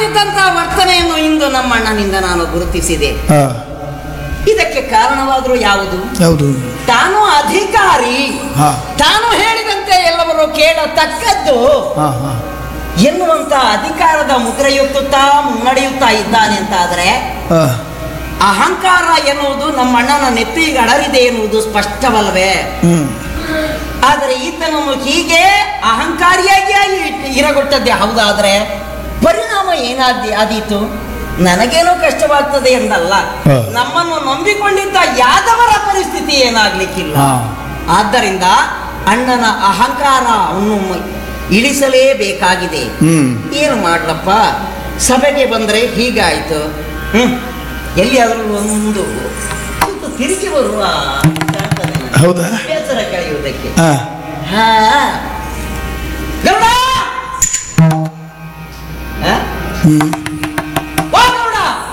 ಮಾಡಿದಂತಹ ವರ್ತನೆಯನ್ನು ಇಂದು ನಮ್ಮ ಅಣ್ಣನಿಂದ ನಾನು ಗುರುತಿಸಿದೆ ಹಾ ಇದಕ್ಕೆ ಕಾರಣವಾದರೂ ಯಾವುದು ಯಾವುದು ತಾನು ಅಧಿಕಾರಿ ಹಾ ತಾನು ಹೇಳಿದಂತೆ ಎಲ್ಲವರು ಕೇಳತಕ್ಕದ್ದು ಹಾ ಹಾ ಎನ್ನುವಂತ ಅಧಿಕಾರದ ಮುದ್ರೆಯುತ್ತುತ್ತಾ ಮುನ್ನಡೆಯುತ್ತಾ ಇದ್ದಾನೆ ಅಂತಾದ್ರೆ ಹಾ ಅಹಂಕಾರ ಎನ್ನುವುದು ನಮ್ಮ ಅಣ್ಣನ ನೆತ್ತಿಗೆ ಅಡರಿದೆ ಎನ್ನುವುದು ಸ್ಪಷ್ಟವಲ್ವೇ ಹ್ಮ್ ಆದರೆ ಈತನನ್ನು ಹೀಗೆ ಅಹಂಕಾರಿಯಾಗಿ ಇ- ಇರಗೊಟ್ಟದ್ದೇ ಹೌದಾದ್ರೆ ಪರಿಣಾಮ ಏನಾದಿ ಆದೀತು ನನಗೇನೋ ಕಷ್ಟವಾಗ್ತದೆ ಎಂದಲ್ಲ ಹ. ನಮ್ಮನ್ನು ನಂಬಿಕೊಂಡಿದ್ದ ಯಾದವರ ಪರಿಸ್ಥಿತಿ ಏನಾಗ್ಲಿಕ್ಕಿಲ್ಲ ಹಾ. ಆದ್ದರಿಂದ ಅಣ್ಣನ ಅಹಂಕಾರವನ್ನು ಮ- ಇಳಿಸಲೇಬೇಕಾಗಿದೆ ಹ್ಮ್ ಏನು ಮಾಡ್ಲಪ್ಪ ಸಭೆಗೆ ಬಂದ್ರೆ ಹೀಗಾಯ್ತು ಹ್ಮ್ ಎಲ್ಲಿಯಾದ್ರೂ ಒಂದು ಸ್ವಲ್ಪ ತಿರುಗಿ ಬರುವ ಅಂತ ಆಗ್ತದೆ ನನಗೆ. ಹೌದಾ ಬೇಸರ ಕಳೆಯುವುದಕ್ಕೆ ಹಾ ಹಾ ಗರುಡ ಹಾ? ಹ್ಮ್ ಬಾ ಗರುಡ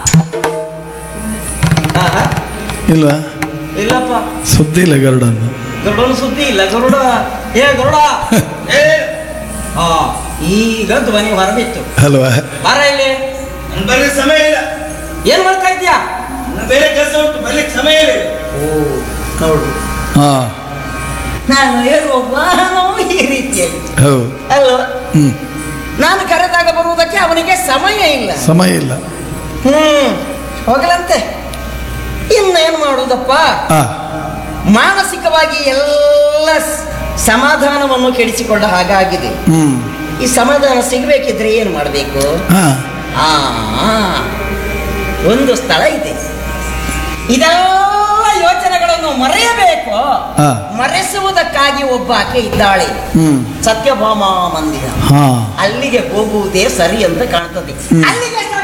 ಆಹಾ, ಇಲ್ವಾ ಇಲ್ಲಪ್ಪ ಸುದ್ದಿ ಇಲ್ಲ ಗರುಡನ್ನು ಗರುಡನ ಸುದ್ದಿ ಇಲ್ಲ ಗರುಡ ಏ ಗರುಡ ಏ ಹಾ ಈಗ ಧ್ವನಿ ಹೊರಬಿತ್ತು ಅಲ್ವಾ ಬಾರ ಇಲ್ಲಿ ನನ್ ಬರ್ಲಿಕ್ಕೆ ಸಮಯ ಇಲ್ಲ ಏನ್ ಮಾಡ್ತಾ ಇದ್ಯಾ ನನ್ನ ಬೇರೆ ಕೆಲಸ ಉಂಟು ಬರ್ಲಿಕ್ಕೆ ಸಮಯ ಇಲ್ಲ ಓ ನೋಡು ಹಾ ನಾನು ಹೇಳುವ ವಾಹನವು ಈ ರೀತಿಯಾಗಿ ಹೌದು ಅಲ್ವ ಹ್ಮ್ ನಾನು ಕರೆದಾಗ ಬರುವುದಕ್ಕೆ ಅವನಿಗೆ ಸಮಯ ಇಲ್ಲ ಸಮಯ ಇಲ್ಲ ಹ್ಮ್ ಹೋಗಲಂತೆ ಇನ್ನೇನು ಮಾಡುವುದಪ್ಪ ಹಾ ಮಾನಸಿಕವಾಗಿ ಎಲ್ಲ ಸ್- ಸಮಾಧಾನವನ್ನು ಕೆಡಿಸಿಕೊಂಡ ಹಾಗಾಗಿದೆ ಹ್ಮ್ ಈ ಸಮಾಧಾನ ಸಿಗಬೇಕಿದ್ರೆ ಏನು ಮಾಡಬೇಕು ಹಾ ಆ ಒಂದು ಸ್ಥಳ ಇದೆ ಇದೆಲ್ಲ ಯೋಚನೆಗಳನ್ನು ಮರೆಯಬೇಕು ಹಾ. ಮರೆಸುವುದಕ್ಕಾಗಿ ಒಬ್ಬ ಆಕೆ ಇದ್ದಾಳೆ ಹ್ಮ್ ಸತ್ಯಭಾಮ ಮಂದಿರ ಹಾ ಅಲ್ಲಿಗೆ ಹೋಗುವುದೇ ಸರಿ ಅಂತ ಕಾಣ್ತದೆ ಅಲ್ಲಿಗೆ